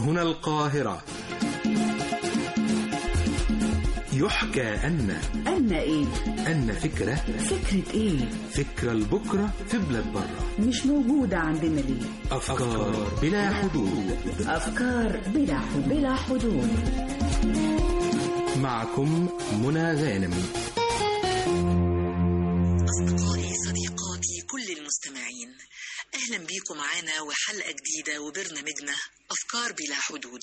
هنا القاهرة يحكى أن أن إيه؟ أن فكرة فكرة إيه؟ فكرة لبكرة في بلاد برة مش موجودة عندنا ليه؟ أفكار بلا حدود أفكار بلا حدود بلا حدود معكم منى غانم أصدقائي صديقاتي كل المستمعين أهلا بيكم معانا وحلقة جديدة وبرنامجنا أفكار بلا حدود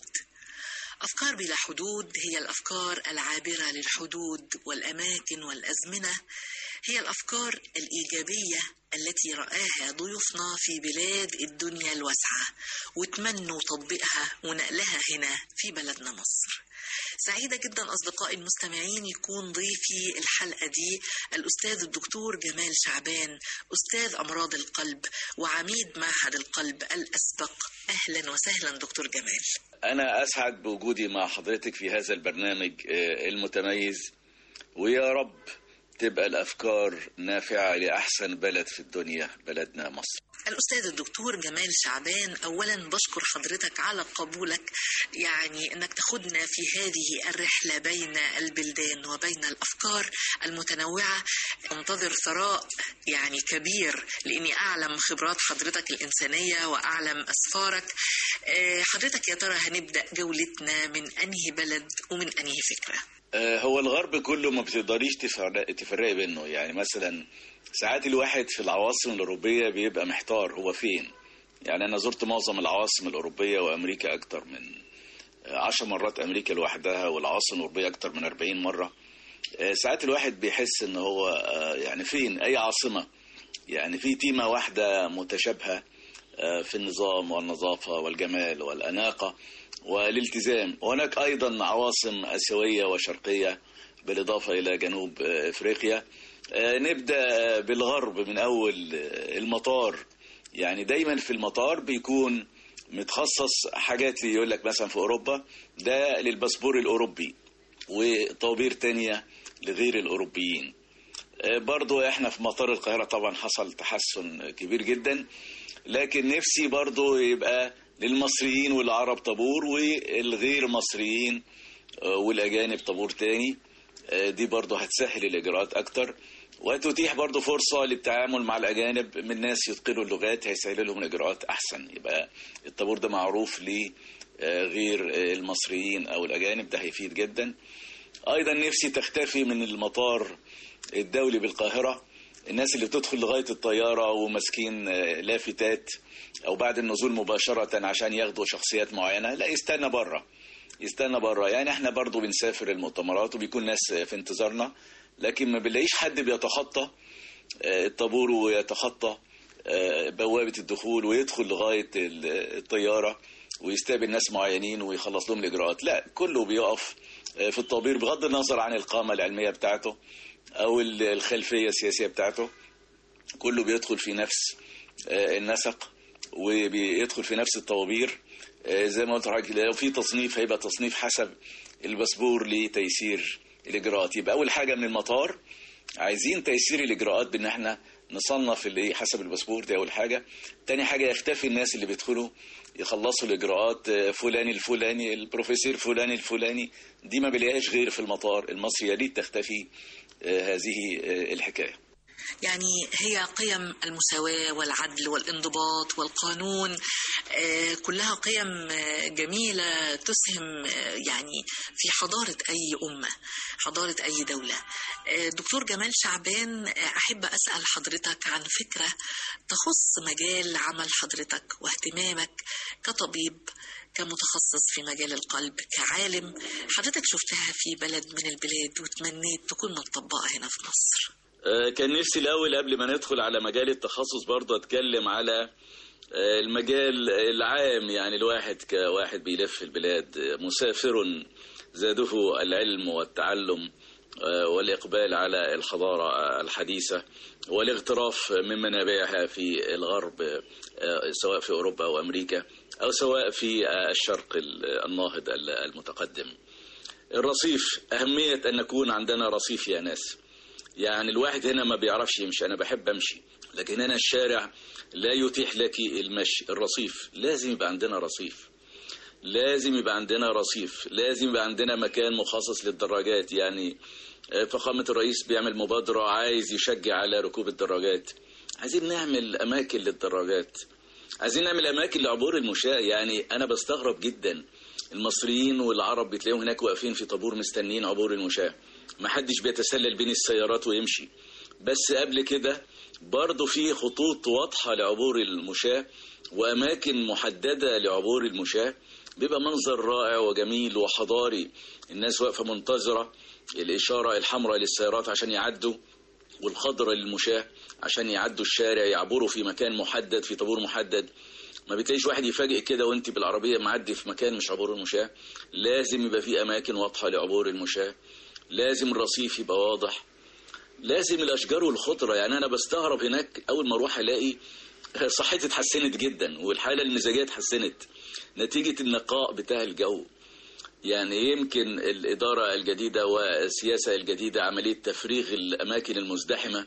أفكار بلا حدود هي الأفكار العابرة للحدود والأماكن والأزمنة هي الأفكار الإيجابية التي رآها ضيوفنا في بلاد الدنيا الواسعة وتمنوا تطبيقها ونقلها هنا في بلدنا مصر سعيدة جدا أصدقائي المستمعين يكون ضيفي الحلقة دي الأستاذ الدكتور جمال شعبان أستاذ أمراض القلب وعميد معهد القلب الأسبق أهلا وسهلا دكتور جمال أنا أسعد بوجودي مع حضرتك في هذا البرنامج آه، المتميز ويا رب تبقى الأفكار نافعة لأحسن بلد في الدنيا بلدنا مصر الأستاذ الدكتور جمال شعبان أولا بشكر حضرتك على قبولك يعني أنك تاخدنا في هذه الرحلة بين البلدان وبين الأفكار المتنوعة أنتظر ثراء يعني كبير لأني أعلم خبرات حضرتك الإنسانية وأعلم أسفارك آه، حضرتك يا ترى هنبدأ جولتنا من أنهي بلد ومن أنهي فكرة آه، هو الغرب كله ما بتقدريش تفرق تفرقي بينه يعني مثلا ساعات الواحد في العواصم الأوروبية بيبقى محتار هو فين يعني أنا زرت معظم العواصم الأوروبية وأمريكا أكتر من آه، عشر مرات أمريكا لوحدها والعواصم الأوروبية أكتر من أربعين مرة آه، ساعات الواحد بيحس إن هو آه، يعني فين أي عاصمة يعني في تيمة واحدة متشابهة آه، في النظام والنظافة والجمال والأناقة والالتزام وهناك أيضا عواصم آسيوية وشرقية بالإضافة إلى جنوب آه، إفريقيا آه، نبدأ بالغرب من أول آه، المطار يعني دايما في المطار بيكون متخصص حاجات يقول لك مثلا في أوروبا ده للباسبور الأوروبي وطوابير تانية لغير الأوروبيين آه، برضو احنا في مطار القاهرة طبعا حصل تحسن كبير جدا لكن نفسي برضو يبقى للمصريين والعرب طابور والغير مصريين آه، والأجانب طابور تاني آه، دي برضو هتسهل الإجراءات أكتر وتتيح برضو فرصة للتعامل مع الأجانب من ناس يتقنوا اللغات هيسهل لهم الإجراءات أحسن يبقى الطابور ده معروف لغير المصريين أو الأجانب ده هيفيد جدا أيضا نفسي تختفي من المطار الدولي بالقاهرة الناس اللي بتدخل لغاية الطيارة وماسكين آه، لافتات أو بعد النزول مباشرة عشان ياخدوا شخصيات معينة لا يستنى بره يستنى بره يعني احنا برضو بنسافر المؤتمرات وبيكون ناس في انتظارنا لكن ما بنلاقيش حد بيتخطى آه، الطابور ويتخطى آه، بوابة الدخول ويدخل لغاية ال- الطيارة ويستقبل ناس معينين ويخلص لهم الإجراءات لا كله بيقف آه، في الطابير بغض النظر عن القامة العلمية بتاعته أو ال- الخلفية السياسية بتاعته كله بيدخل في نفس آه، النسق وبيدخل في نفس الطوابير آه، زي ما قلت لحضرتك لو في تصنيف هيبقى تصنيف حسب الباسبور لتيسير الاجراءات يبقى اول حاجه من المطار عايزين تيسير الاجراءات بان احنا نصنف اللي حسب الباسبور دي اول حاجه تاني حاجه يختفي الناس اللي بيدخلوا يخلصوا الاجراءات آه، فلان الفلاني البروفيسور فلان الفلاني دي ما بلاقيهاش غير في المطار المصري يا ريت تختفي آه، هذه آه، الحكايه يعني هي قيم المساواة والعدل والانضباط والقانون آه، كلها قيم آه، جميلة تسهم آه، يعني في حضارة أي أمة حضارة أي دولة آه، دكتور جمال شعبان آه، أحب أسأل حضرتك عن فكرة تخص مجال عمل حضرتك واهتمامك كطبيب كمتخصص في مجال القلب كعالم حضرتك شفتها في بلد من البلاد وتمنيت تكون مطبقة هنا في مصر آه، كان نفسي الأول قبل ما ندخل على مجال التخصص برضه أتكلم على آه، المجال العام يعني الواحد كواحد بيلف البلاد آه، مسافر زاده العلم والتعلم آه، والإقبال على الحضارة الحديثة والاغتراف من منابعها في الغرب آه، سواء في أوروبا أو أمريكا أو سواء في آه، الشرق الناهض المتقدم الرصيف أهمية أن نكون عندنا رصيف يا ناس يعني الواحد هنا ما بيعرفش يمشي أنا بحب أمشي لكن هنا الشارع لا يتيح لك المشي الرصيف لازم يبقى عندنا رصيف لازم يبقى عندنا رصيف لازم يبقى عندنا مكان مخصص للدراجات يعني آه، فخامة الرئيس بيعمل مبادرة عايز يشجع على ركوب الدراجات عايزين نعمل أماكن للدراجات عايزين نعمل أماكن لعبور المشاة يعني أنا بستغرب جدا المصريين والعرب بتلاقيهم هناك واقفين في طابور مستنيين عبور المشاة ما حدش بيتسلل بين السيارات ويمشي بس قبل كده برضه في خطوط واضحة لعبور المشاة وأماكن محددة لعبور المشاة بيبقى منظر رائع وجميل وحضاري الناس واقفة منتظرة الإشارة الحمراء للسيارات عشان يعدوا والخضراء للمشاة عشان يعدوا الشارع يعبروا في مكان محدد في طابور محدد ما بتلاقيش واحد يفاجئ كده وانت بالعربية معدي في مكان مش عبور المشاة لازم يبقى في أماكن واضحة لعبور المشاة لازم الرصيف يبقى واضح لازم الاشجار والخضره يعني انا بستغرب هناك اول ما اروح الاقي صحتي اتحسنت جدا والحاله المزاجيه اتحسنت نتيجه النقاء بتاع الجو يعني يمكن الإدارة الجديدة والسياسة الجديدة عملية تفريغ الأماكن المزدحمة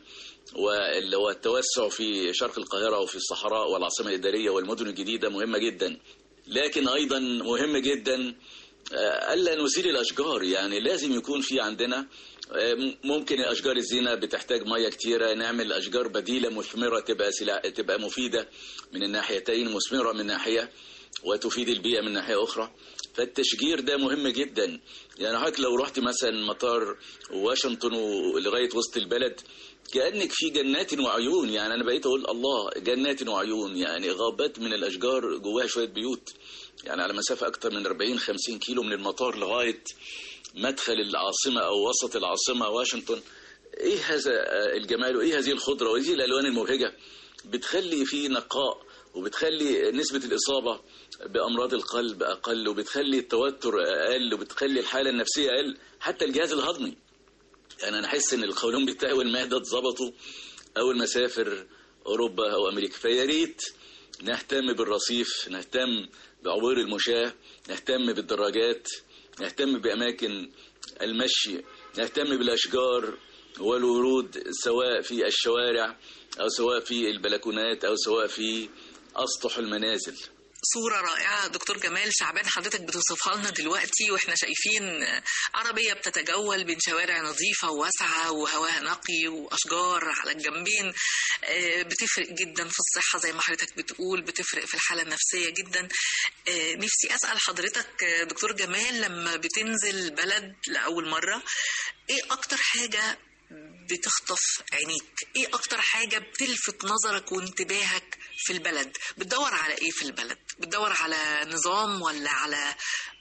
وال- والتوسع في شرق القاهرة وفي الصحراء والعاصمة الإدارية والمدن الجديدة مهمة جدا لكن أيضا مهم جدا آه، ألا نزيل الأشجار يعني لازم يكون في عندنا آه، ممكن أشجار الزينة بتحتاج مية كتيرة نعمل أشجار بديلة مثمرة تبقى سلا... تبقى مفيدة من الناحيتين مثمرة من ناحية وتفيد البيئة من ناحية أخرى فالتشجير ده مهم جدا يعني حضرتك لو رحت مثلا مطار واشنطن لغاية وسط البلد كأنك في جنات وعيون يعني أنا بقيت أقول الله جنات وعيون يعني غابات من الأشجار جواها شوية بيوت يعني على مسافة أكتر من 40 50 كيلو من المطار لغاية مدخل العاصمة أو وسط العاصمة واشنطن إيه هذا الجمال وإيه هذه الخضرة وإيه الألوان المبهجة بتخلي في نقاء وبتخلي نسبة الإصابة بأمراض القلب أقل وبتخلي التوتر أقل وبتخلي الحالة النفسية أقل حتى الجهاز الهضمي يعني أنا أحس إن القولون بتاعي والمعدة اتظبطوا أول ما أسافر أوروبا أو أمريكا فيا ريت نهتم بالرصيف نهتم بعبور المشاة نهتم بالدراجات نهتم بأماكن المشي نهتم بالأشجار والورود سواء في الشوارع أو سواء في البلكونات أو سواء في أسطح المنازل صورة رائعة دكتور جمال شعبان حضرتك بتوصفها لنا دلوقتي واحنا شايفين عربية بتتجول بين شوارع نظيفة وواسعة وهواها نقي وأشجار على الجنبين آه، بتفرق جدا في الصحة زي ما حضرتك بتقول بتفرق في الحالة النفسية جدا آه، نفسي أسأل حضرتك آه، دكتور جمال لما بتنزل بلد لأول مرة ايه أكتر حاجة بتخطف عينيك ايه اكتر حاجة بتلفت نظرك وانتباهك في البلد بتدور على ايه في البلد بتدور على نظام ولا على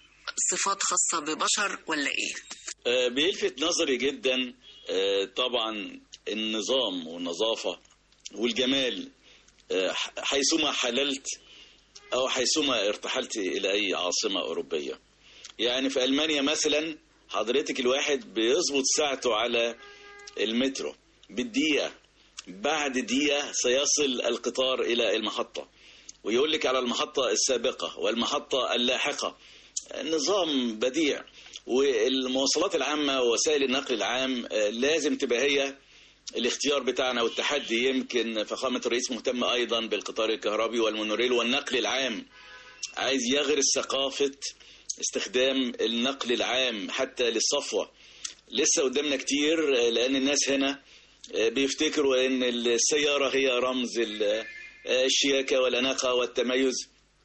صفات خاصة ببشر ولا ايه آه، بيلفت نظري جدا آه، طبعا النظام والنظافة والجمال آه، ح- حيثما حللت أو حيثما ارتحلت إلى أي عاصمة أوروبية يعني في ألمانيا مثلا حضرتك الواحد بيظبط ساعته على المترو بالدقيقة بعد دقيقة سيصل القطار إلى المحطة ويقول لك على المحطة السابقة والمحطة اللاحقة نظام بديع والمواصلات العامة ووسائل النقل العام آه، لازم تبقى هي الاختيار بتاعنا والتحدي يمكن فخامة الرئيس مهتم أيضا بالقطار الكهربي والمونوريل والنقل العام عايز يغرس ثقافة استخدام النقل العام حتى للصفوة لسه قدامنا كتير آه، لأن الناس هنا آه، بيفتكروا أن السيارة هي رمز ال- آه، الشياكة والأناقة والتميز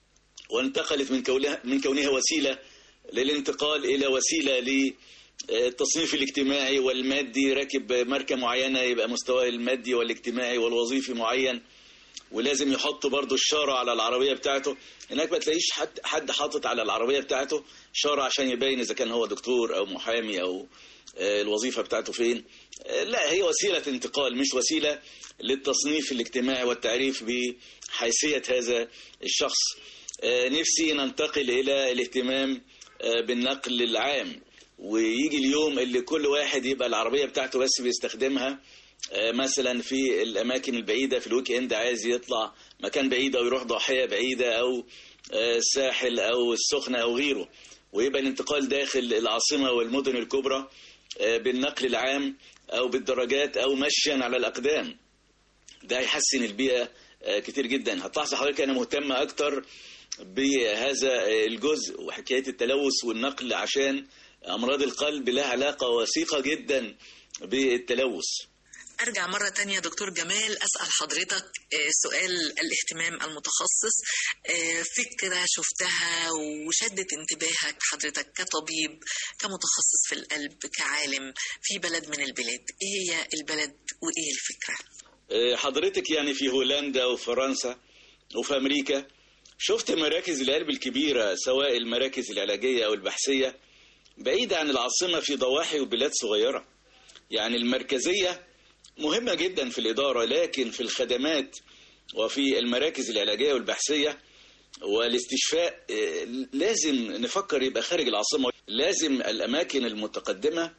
وانتقلت من كونها من كونها وسيله للانتقال الى وسيله للتصنيف الاجتماعي والمادي راكب ماركه معينه يبقى مستواه المادي والاجتماعي والوظيفي معين ولازم يحط برضه الشاره على العربيه بتاعته هناك ما تلاقيش حد حد حاطط على العربيه بتاعته شاره عشان يبين اذا كان هو دكتور او محامي او آه، الوظيفه بتاعته فين آه، لا هي وسيله انتقال مش وسيله للتصنيف الاجتماعي والتعريف بحيثيه هذا الشخص آه، نفسي ننتقل إلى الاهتمام آه، بالنقل العام ويجي اليوم اللي كل واحد يبقى العربية بتاعته بس بيستخدمها آه، مثلا في الأماكن البعيدة في الويك إند عايز يطلع مكان بعيد أو يروح ضاحية بعيدة أو آه، الساحل أو السخنة أو غيره ويبقى الانتقال داخل العاصمة والمدن الكبرى آه، بالنقل العام أو بالدراجات أو مشيا على الأقدام ده هيحسن البيئة آه، كتير جدا هتلاحظ حضرتك أنا مهتم أكتر بهذا الجزء وحكاية التلوث والنقل عشان أمراض القلب لها علاقة وثيقة جدا بالتلوث أرجع مرة تانية دكتور جمال أسأل حضرتك آه، سؤال الاهتمام المتخصص آه، فكرة شفتها وشدت انتباهك حضرتك كطبيب كمتخصص في القلب كعالم في بلد من البلاد إيه هي البلد وإيه الفكرة؟ آه، حضرتك يعني في هولندا وفرنسا وفي أمريكا شفت مراكز القلب الكبيرة سواء المراكز العلاجية أو البحثية بعيدة عن العاصمة في ضواحي وبلاد صغيرة يعني المركزية مهمة جدا في الإدارة لكن في الخدمات وفي المراكز العلاجية والبحثية والاستشفاء آه، لازم نفكر يبقى خارج العاصمة لازم الأماكن المتقدمة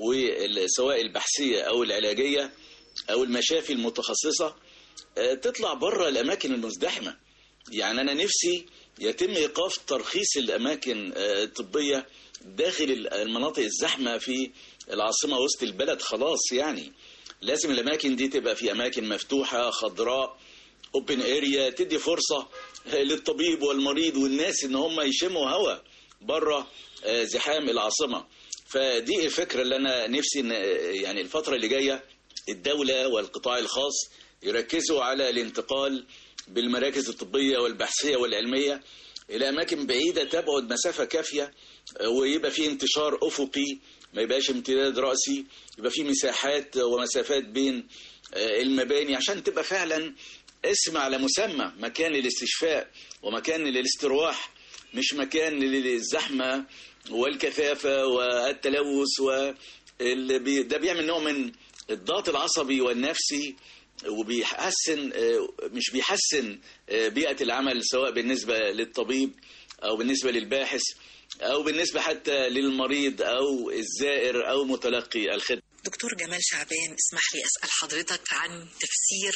وسواء البحثية أو العلاجية أو المشافي المتخصصة آه، تطلع بره الأماكن المزدحمة يعني أنا نفسي يتم إيقاف ترخيص الأماكن آه، الطبية داخل المناطق الزحمة في العاصمة وسط البلد خلاص يعني لازم الأماكن دي تبقى في أماكن مفتوحة خضراء اوبن اريا تدي فرصة للطبيب والمريض والناس ان هم يشموا هواء بره آه، زحام العاصمة فدي الفكرة اللي انا نفسي ان آه، يعني الفترة اللي جاية الدولة والقطاع الخاص يركزوا على الانتقال بالمراكز الطبية والبحثية والعلمية إلى أماكن بعيدة تبعد مسافة كافية آه، ويبقى في انتشار أفقي ما يبقاش امتداد رأسي يبقى في مساحات ومسافات بين آه، المباني عشان تبقى فعلا اسم على مسمى مكان للاستشفاء ومكان للاسترواح مش مكان للزحمة والكثافة والتلوث وال- بي- ده بيعمل نوع من الضغط العصبي والنفسي وبيحسن آه، مش بيحسن آه، بيئة العمل سواء بالنسبة للطبيب أو بالنسبة للباحث أو بالنسبة حتى للمريض أو الزائر أو متلقي الخدمة دكتور جمال شعبان اسمح لي أسأل حضرتك عن تفسير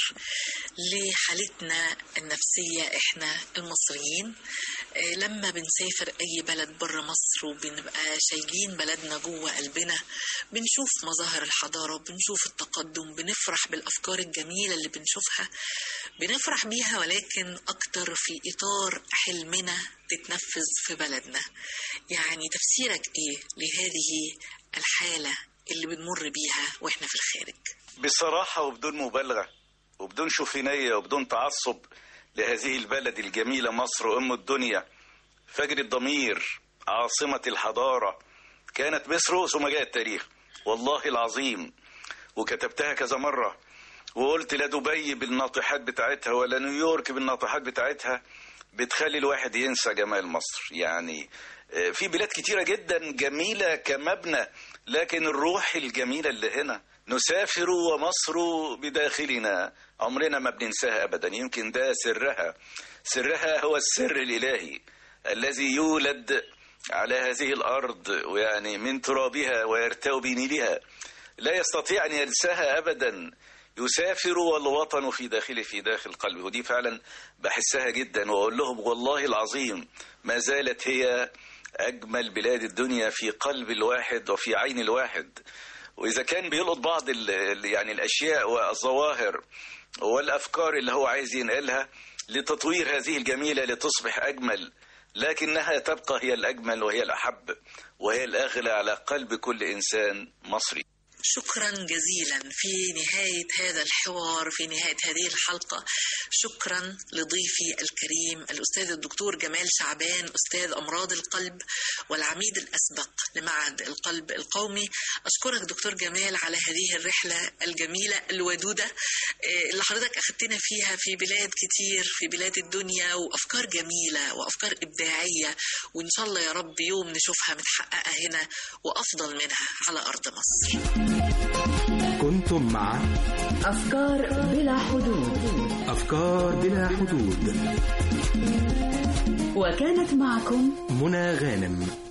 لحالتنا النفسية إحنا المصريين آه، لما بنسافر أي بلد بره مصر وبنبقى شايلين بلدنا جوه قلبنا بنشوف مظاهر الحضارة بنشوف التقدم بنفرح بالأفكار الجميلة اللي بنشوفها بنفرح بيها ولكن أكتر في إطار حلمنا تتنفذ في بلدنا يعني تفسيرك إيه لهذه الحالة اللي بنمر بيها واحنا في الخارج بصراحة وبدون مبالغة وبدون شوفينية وبدون تعصب لهذه البلد الجميلة مصر أم الدنيا فجر الضمير عاصمة الحضارة كانت مصر ثم جاء التاريخ والله العظيم وكتبتها كذا مرة وقلت لا دبي بالناطحات بتاعتها ولا نيويورك بالناطحات بتاعتها بتخلي الواحد ينسى جمال مصر يعني آه، في بلاد كتيرة جدا جميلة كمبنى لكن الروح الجميلة اللي هنا نسافر ومصر بداخلنا عمرنا ما بننساها أبدا يمكن ده سرها سرها هو السر الإلهي الذي يولد على هذه الأرض ويعني من ترابها ويرتوي بنيلها لا يستطيع أن ينساها أبدا يسافر والوطن في داخله في داخل قلبه ودي فعلا بحسها جدا وأقول لهم والله العظيم ما زالت هي أجمل بلاد الدنيا في قلب الواحد وفي عين الواحد وإذا كان بيلقط بعض ال ال- يعني الأشياء والظواهر والأفكار اللي هو عايز ينقلها لتطوير هذه الجميلة لتصبح أجمل لكنها تبقى هي الأجمل وهي الأحب وهي الأغلى على قلب كل إنسان مصري شكرا جزيلا في نهاية هذا الحوار في نهاية هذه الحلقة شكرا لضيفي الكريم الأستاذ الدكتور جمال شعبان أستاذ أمراض القلب والعميد الأسبق لمعهد القلب القومي أشكرك دكتور جمال على هذه الرحلة الجميلة الودودة آه، اللي حضرتك أخذتنا فيها في بلاد كتير في بلاد الدنيا وأفكار جميلة وأفكار إبداعية وإن شاء الله يا رب يوم نشوفها متحققة هنا وأفضل منها على أرض مصر كنتم مع أفكار بلا حدود أفكار بلا حدود وكانت معكم منى غانم